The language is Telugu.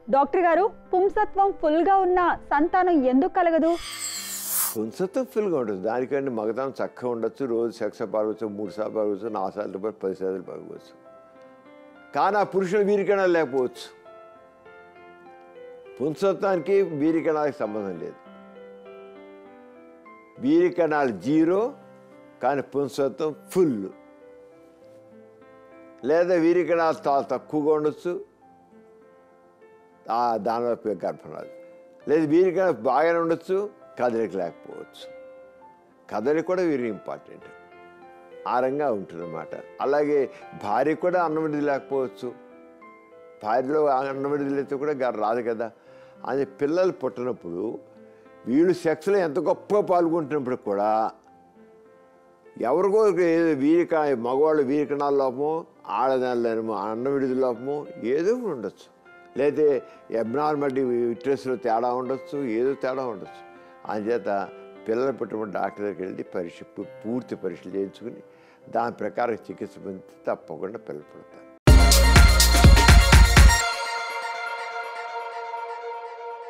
డాక్టర్ గారు పుంసత్వం ఫుల్గా ఉన్న సంతానం ఎందుకు కలగదు పుంసత్వం ఫుల్గా ఉంటుంది దానికంటే మగతాం చక్కగా ఉండొచ్చు రోజు సెక్స్ పాల్గొచ్చు మూడు సార్లు పాల్గొచ్చు నాలుగు సార్లు పాటు పది సార్లు పాల్గొచ్చు కానీ ఆ పురుషులు వీరికణాలు లేకపోవచ్చు పుంసత్వానికి వీరికణాలకు సంబంధం లేదు వీరికణాలు జీరో కానీ పుంసత్వం ఫుల్ లేదా వీరికణాలు చాలా తక్కువగా ఉండొచ్చు ఆ దానిలో గర్భం రాదు లేదు వీరికణాలు బాగానే ఉండొచ్చు కదలిక లేకపోవచ్చు కదలిక కూడా వీరికి ఇంపార్టెంట్ ఆ రంగా ఉంటుందన్నమాట అలాగే భార్య కూడా అన్నం విడుదల లేకపోవచ్చు భార్యలో అన్నం విడుదలైతే కూడా గ- రాదు కదా అది పిల్లలు పుట్టినప్పుడు వీళ్ళు సెక్స్లో ఎంత గొప్పగా పాల్గొంటున్నప్పుడు కూడా ఎవరికో ఏదో వీరిక మగవాళ్ళు వీరికణాల లోపమో ఆడదానిలో అన్నం విడుదల లోపమో ఏదో ఒకటి ఉండొచ్చు లేదా అబ్నార్మాలిటీ విట్రెస్లో తేడా ఉండొచ్చు ఏదో తేడా ఉండొచ్చు అందుచేత పిల్లలు పుట్టినప్పుడు డాక్టర్ దగ్గరికి వెళ్ళి పరీక్ష పూ- పూర్తి పరీక్షలు చేయించుకుని దాని ప్రకారం చికిత్స పొందితే తప్పకుండా పిల్లలు పుడతారు